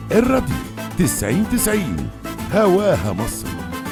الراديو تسعين تسعين هواها مصر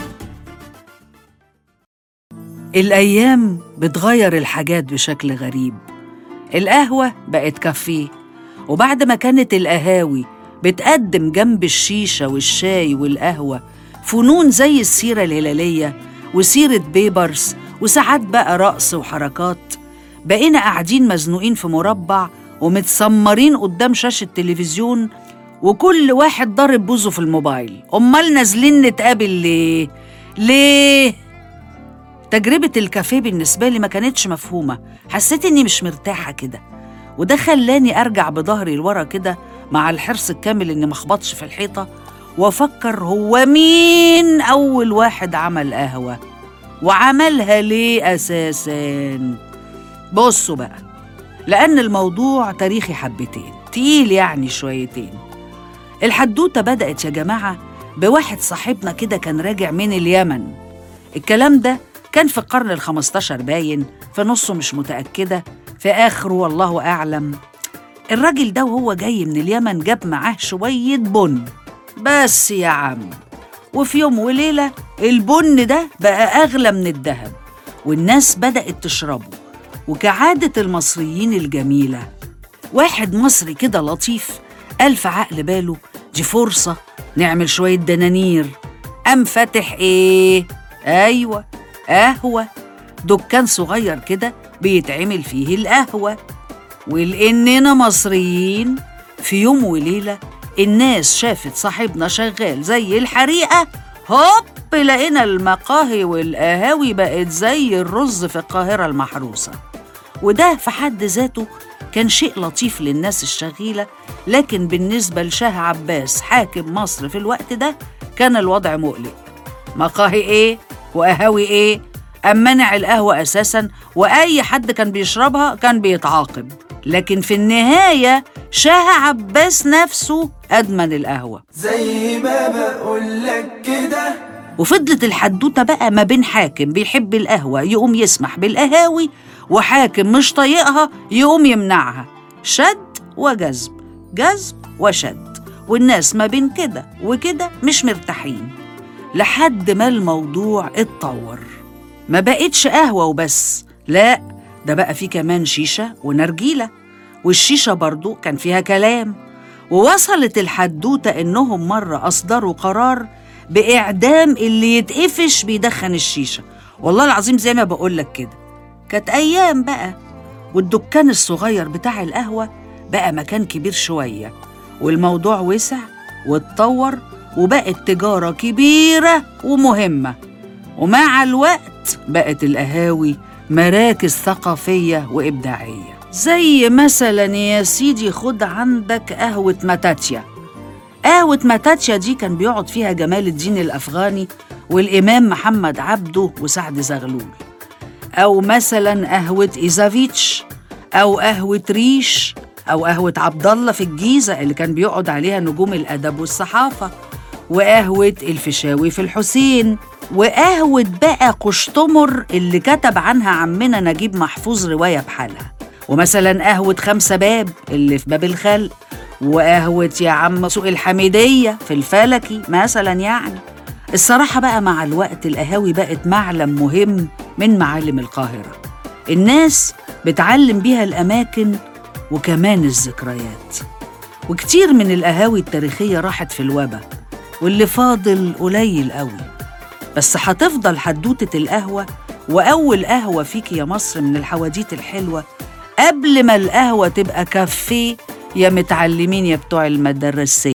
الأيام بتغير الحاجات بشكل غريب القهوة بقت كافيه وبعد ما كانت القهاوي بتقدم جنب الشيشة والشاي والقهوة فنون زي السيرة الهلالية وسيرة بيبرس وساعات بقى رقص وحركات بقينا قاعدين مزنوقين في مربع ومتسمرين قدام شاشة تلفزيون وكل واحد ضارب بوزه في الموبايل أمال نازلين نتقابل ليه؟ ليه؟ تجربة الكافيه بالنسبة لي ما كانتش مفهومة حسيت إني مش مرتاحة كده وده خلاني أرجع بظهري لورا كده مع الحرص الكامل إني مخبطش في الحيطة وأفكر هو مين أول واحد عمل قهوة وعملها ليه أساساً بصوا بقى لأن الموضوع تاريخي حبتين تقيل يعني شويتين الحدوتة بدأت يا جماعة بواحد صاحبنا كده كان راجع من اليمن الكلام ده كان في القرن الخمستاشر باين في نصه مش متأكدة في آخره والله أعلم الراجل ده وهو جاي من اليمن جاب معاه شوية بن بس يا عم وفي يوم وليلة البن ده بقى أغلى من الذهب والناس بدأت تشربه وكعادة المصريين الجميلة واحد مصري كده لطيف قال في عقل باله دي فرصة نعمل شوية دنانير قام فاتح إيه؟ أيوة قهوة دكان صغير كده بيتعمل فيه القهوة ولأننا مصريين في يوم وليلة الناس شافت صاحبنا شغال زي الحريقة هوب لقينا المقاهي والقهاوي بقت زي الرز في القاهرة المحروسة وده في حد ذاته كان شيء لطيف للناس الشغيلة لكن بالنسبة لشاه عباس حاكم مصر في الوقت ده كان الوضع مقلق مقاهي ايه وقهاوي ايه أم منع القهوة أساسا وأي حد كان بيشربها كان بيتعاقب لكن في النهاية شاه عباس نفسه أدمن القهوة زي ما بقولك كده وفضلت الحدوتة بقى ما بين حاكم بيحب القهوة يقوم يسمح بالقهاوي وحاكم مش طايقها يقوم يمنعها شد وجذب جذب وشد والناس ما بين كده وكده مش مرتاحين لحد ما الموضوع اتطور ما بقتش قهوة وبس لا ده بقى فيه كمان شيشة ونرجيلة والشيشة برضو كان فيها كلام ووصلت الحدوتة إنهم مرة أصدروا قرار بإعدام اللي يتقفش بيدخن الشيشة والله العظيم زي ما بقولك كده كانت أيام بقى والدكان الصغير بتاع القهوة بقى مكان كبير شوية والموضوع وسع واتطور وبقت تجارة كبيرة ومهمة ومع الوقت بقت القهاوي مراكز ثقافية وإبداعية زي مثلا يا سيدي خد عندك قهوة ماتاتيا قهوة ماتاتيا دي كان بيقعد فيها جمال الدين الأفغاني والإمام محمد عبده وسعد زغلول أو مثلا قهوة إيزافيتش أو قهوة ريش أو قهوة عبد الله في الجيزة اللي كان بيقعد عليها نجوم الأدب والصحافة وقهوة الفيشاوي في الحسين وقهوة بقى قشطمر اللي كتب عنها عمنا نجيب محفوظ رواية بحالها ومثلا قهوة خمسة باب اللي في باب الخلق وقهوة يا عم سوق الحميدية في الفلكي مثلا يعني الصراحة بقى مع الوقت القهاوي بقت معلم مهم من معالم القاهرة الناس بتعلم بيها الأماكن وكمان الذكريات وكتير من القهاوي التاريخية راحت في الوبا واللي فاضل قليل قوي بس هتفضل حدوتة القهوة وأول قهوة فيك يا مصر من الحواديت الحلوة قبل ما القهوة تبقى كافيه يا متعلمين يا بتوع المدرسة